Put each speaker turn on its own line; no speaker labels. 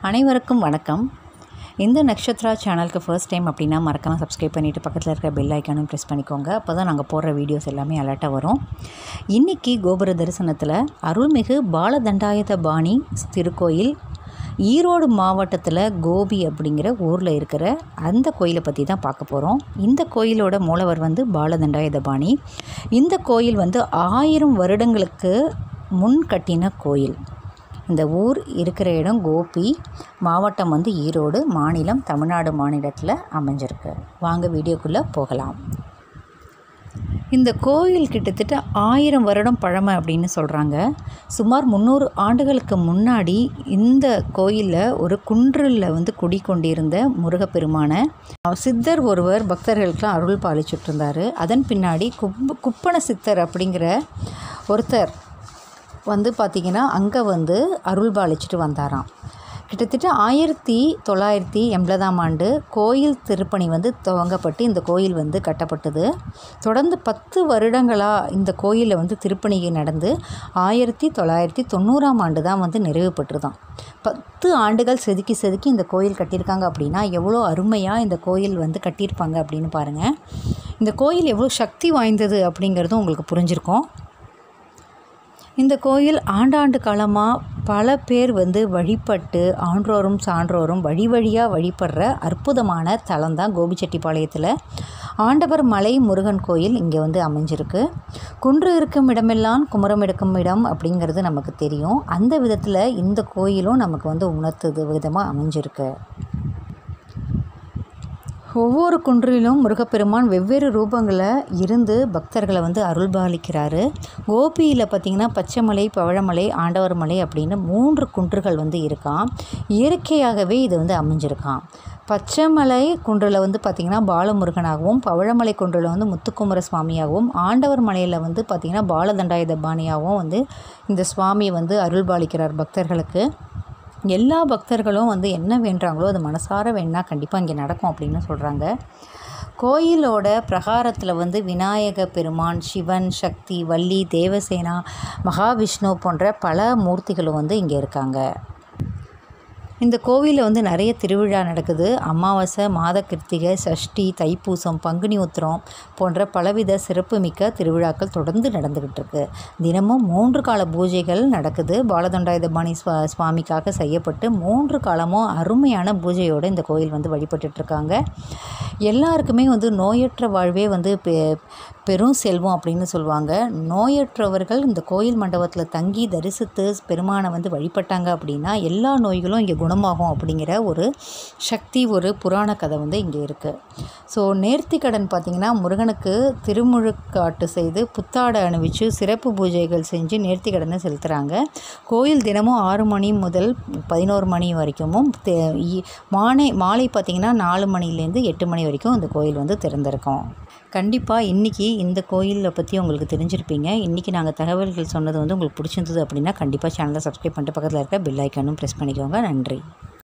அனைவருக்கும் வணக்கம் இந்த நக்ஷத்ரா சேனலுக்கு ஃபர்ஸ்ட் டைம் அப்படின்னா மறக்காமல் சப்ஸ்கிரைப் பண்ணிவிட்டு பக்கத்தில் இருக்கிற பெல் ஐக்கானும் ப்ரெஸ் பண்ணிக்கோங்க அப்போ தான் நாங்கள் போடுற வீடியோஸ் எல்லாமே அலர்ட்டாக வரும் இன்றைக்கி கோபுர தரிசனத்தில் அருள்மிகு பாலதண்டாயுத பாணி திருக்கோயில் ஈரோடு மாவட்டத்தில் கோபி அப்படிங்கிற ஊரில் இருக்கிற அந்த கோயிலை பற்றி தான் பார்க்க போகிறோம் இந்த கோயிலோட மூலவர் வந்து பாலதண்டாயுத பாணி இந்த கோயில் வந்து ஆயிரம் வருடங்களுக்கு முன் கட்டின கோயில் இந்த ஊர் இருக்கிற இடம் கோபி மாவட்டம் வந்து ஈரோடு மாநிலம் தமிழ்நாடு மாநிலத்தில் அமைஞ்சிருக்கு வாங்க வீடியோக்குள்ளே போகலாம் இந்த கோயில் கிட்டத்தட்ட ஆயிரம் வருடம் பழமை அப்படின்னு சொல்கிறாங்க சுமார் முந்நூறு ஆண்டுகளுக்கு முன்னாடி இந்த கோயிலில் ஒரு குன்றில் வந்து குடிக்கொண்டிருந்த முருகப்பெருமான சித்தர் ஒருவர் பக்தர்களுக்கெல்லாம் அருள் பாலிச்சுட்டு இருந்தார் அதன் பின்னாடி குப் குப்பன சித்தர் அப்படிங்கிற ஒருத்தர் வந்து பார்த்திங்கன்னா அங்கே வந்து அருள் பாலிச்சுட்டு வந்தாராம் கிட்டத்தட்ட ஆயிரத்தி தொள்ளாயிரத்தி எண்பதாம் ஆண்டு கோயில் திருப்பணி வந்து துவங்கப்பட்டு இந்த கோயில் வந்து கட்டப்பட்டது தொடர்ந்து பத்து வருடங்களாக இந்த கோயிலில் வந்து திருப்பணி நடந்து ஆயிரத்தி தொள்ளாயிரத்தி தொண்ணூறாம் ஆண்டு தான் வந்து நிறைவு பெற்றுதான் பத்து ஆண்டுகள் செதுக்கி செதுக்கி இந்த கோயில் கட்டியிருக்காங்க அப்படின்னா எவ்வளோ அருமையாக இந்த கோயில் வந்து கட்டியிருப்பாங்க அப்படின்னு பாருங்கள் இந்த கோயில் எவ்வளோ சக்தி வாய்ந்தது அப்படிங்கிறதும் உங்களுக்கு புரிஞ்சிருக்கும் இந்த கோயில் ஆண்டாண்டு காலமாக பல பேர் வந்து வழிபட்டு ஆன்றோரும் சான்றோரும் வழி வழியாக வழிபடுற அற்புதமான தலம் தான் கோபிச்செட்டிப்பாளையத்தில் ஆண்டவர் மலை முருகன் கோயில் இங்கே வந்து அமைஞ்சிருக்கு குன்று இருக்கும் இடமெல்லாம் குமரம் எடுக்கும் இடம் அப்படிங்கிறது நமக்கு தெரியும் அந்த விதத்தில் இந்த கோயிலும் நமக்கு வந்து உணர்த்துது விதமாக அமைஞ்சிருக்கு ஒவ்வொரு குன்றிலும் முருகப்பெருமான் வெவ்வேறு ரூபங்களில் இருந்து பக்தர்களை வந்து அருள்பாலிக்கிறாரு கோபியில் பார்த்திங்கன்னா பச்சைமலை பவழமலை ஆண்டவர் மலை அப்படின்னு மூன்று குன்றுகள் வந்து இருக்கான் இயற்கையாகவே இது வந்து அமைஞ்சிருக்கான் பச்சைமலை குன்றில் வந்து பார்த்திங்கன்னா பாலமுருகனாகவும் பவழமலை குன்றில் வந்து முத்துக்குமர சுவாமியாகவும் ஆண்டவர் மலையில் வந்து பார்த்திங்கன்னா பாலதண்டாயுத பாணியாகவும் வந்து இந்த சுவாமி வந்து அருள்பாலிக்கிறார் பக்தர்களுக்கு எல்லா பக்தர்களும் வந்து என்ன வேண்டுறாங்களோ அது மனசார வேணா கண்டிப்பாக இங்கே நடக்கும் அப்படின்னு சொல்கிறாங்க கோயிலோட பிரகாரத்தில் வந்து விநாயக பெருமான் சிவன் சக்தி வள்ளி தேவசேனா மகாவிஷ்ணு போன்ற பல மூர்த்திகளும் வந்து இங்கே இருக்காங்க இந்த கோவிலில் வந்து நிறைய திருவிழா நடக்குது அமாவாசை மாத கிருத்திகை சஷ்டி தைப்பூசம் பங்குனி உத்திரம் போன்ற பலவித சிறப்புமிக்க திருவிழாக்கள் தொடர்ந்து நடந்துக்கிட்டு இருக்கு தினமும் மூன்று கால பூஜைகள் நடக்குது பாலதண்டாயுதபாணி சுவா சுவாமிக்காக செய்யப்பட்டு மூன்று காலமும் அருமையான பூஜையோடு இந்த கோயில் வந்து வழிபட்டுட்ருக்காங்க எல்லாருக்குமே வந்து நோயற்ற வாழ்வே வந்து பெ பெரும் செல்வம் அப்படின்னு சொல்லுவாங்க நோயற்றவர்கள் இந்த கோயில் மண்டபத்தில் தங்கி தரிசித்து பெருமானை வந்து வழிபட்டாங்க அப்படின்னா எல்லா நோய்களும் இங்கே குணமாகும் அப்படிங்கிற ஒரு சக்தி ஒரு புராண கதை வந்து இங்கே இருக்குது ஸோ நேர்த்தி கடன் பார்த்திங்கன்னா முருகனுக்கு திருமுழுக்காட்டு செய்து புத்தாடை அணிவிச்சு சிறப்பு பூஜைகள் செஞ்சு நேர்த்தி கடனை செலுத்துகிறாங்க கோயில் தினமும் ஆறு மணி முதல் பதினோரு மணி வரைக்கும் மாலை மாலை பார்த்திங்கன்னா நாலு மணிலேருந்து எட்டு மணி வரைக்கும் இந்த கோயில் வந்து திறந்திருக்கும் கண்டிப்பாக இன்றைக்கி இந்த கோயிலை பற்றி உங்களுக்கு தெரிஞ்சிருப்பீங்க இன்றைக்கி நாங்கள் தகவல்கள் சொன்னது வந்து உங்களுக்கு பிடிச்சிருந்தது அப்படின்னா கண்டிப்பாக சேனலை சப்ஸ்கிரைப் பண்ணிட்டு பக்கத்தில் இருக்க பெல் ஐக்கானும் ப்ரெஸ் பண்ணிக்கோங்க நன்றி